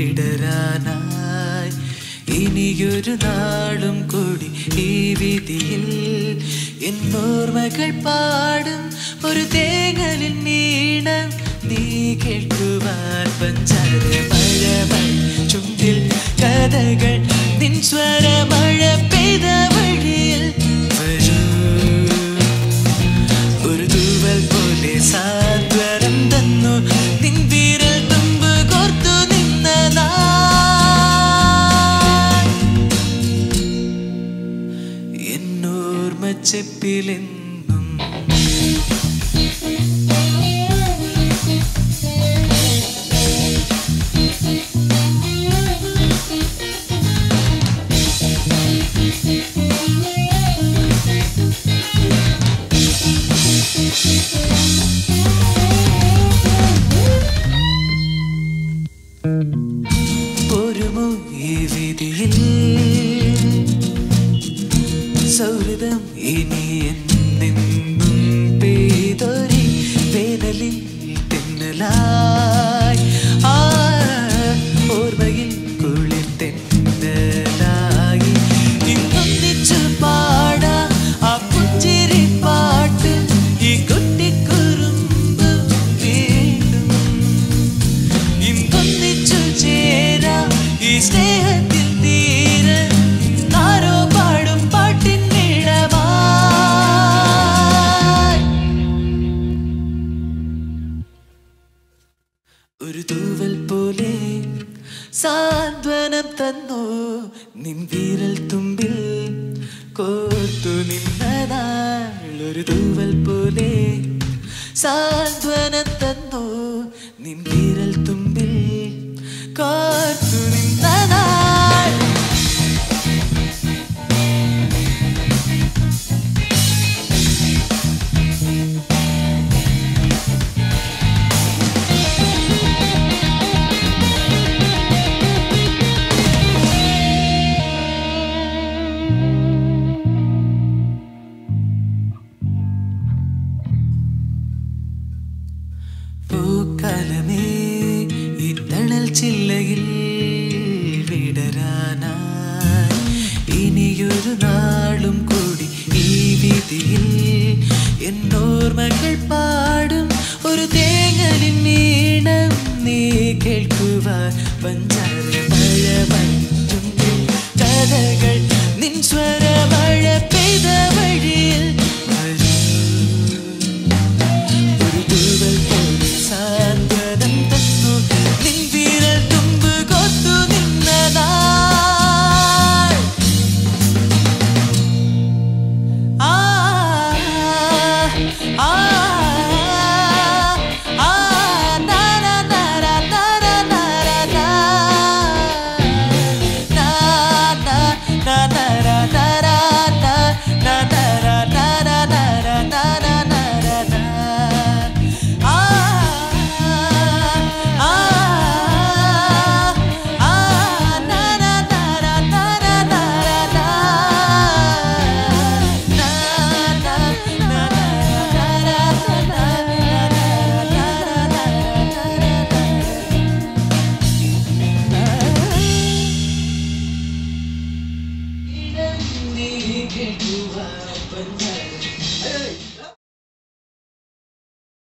വിടരാനായി ഇനിയൊരു നാളും കൂടി ഈ വിധിയിൽ എന്നോർമ്മകൾ പാടും ഒരു തേങ്ങലിൻ നീണം നീ കേൾക്കുവാൻ പഞ്ചാര മഴ ചുണ്ടിൽ കഥകൾ നിൻ സ്വര മഴ പെയ്ത വഴിയിൽ വരൂ ഒരു തൂവൽ പോലെ സാന്ത്വനം തന്നു നിൻ വിരൽ തുമ്പ് കോർത്തു നിന്ന നാൾ. എന്നോർമ്മ ചെപ്പിലെന്നും ഒരുമോ ഈ വിധിയിൽ സൗഹൃദം ഇനി എന്നെന്നും പെയ്തൊരി വേനലിൽ തെന്നലായി ആ ഓർമ്മയിൽ കുളിർ തെന്നലായി ഇന്നൊന്നിച്ചു പാടാ ആ പുഞ്ചിരി പാട്ട് ഈ കുട്ടിക്കുറുമ്പ് വീണ്ടും ഇന്നൊന്നിച്ചു ചേരാ ഈ സ്നേഹത്തിൽ തീരെ ആരോ പാടും പാട്ടിൻ ഇടമായി ഒരു തൂവൽ പോലെ സാന്ത്വനം തന്നു നിൻ വിരൽ തുമ്പിൽ കോർത്തു നിന്നതാൾ ഒരു തൂവൽ പോലെ സാന്ത്വനം തന്നു നിൻ വിരൽ തുമ്പിൽ കോർത്തു നിന്നതാൾ പൂക്കാലമേ ഈ തണൽ ചില്ലയിൽ വിടരാനായി ഇനിയൊരു നാളും കൂടി ഈ വിധിയിൽ എന്നോർമ്മകൾ പാടും ഒരു തേങ്ങലിൻ നീണം നീ കേൾക്കുവാൻ പഞ്ചാര മഴ മറ്റുണ്ടിൽ കഥകൾ നിൻ സ്വര മഴ പെയ്ത വഴിയിൽ വരൂ ഒരു തൂവൽ പോലെ സാന്ത്വനം തന്നു നിൻ വിരൽ തുമ്പ് കോർത്തു നിന്നതാൾ. ആ, ആ, ആ, നര, നര, നര, നര, നാ. നാ, നാ, നാ, നര, നര, നാ, നാ, നര, നര, നര, നര, നര, നാ. ആ, ആ, ആ, നര, നര, നര, നര, നാ. നാ, നാ, നാ, നര, നര, നാ, നര, നര, നര, നര. നീ കേൾക്കുവാൻ പഞ്ചാര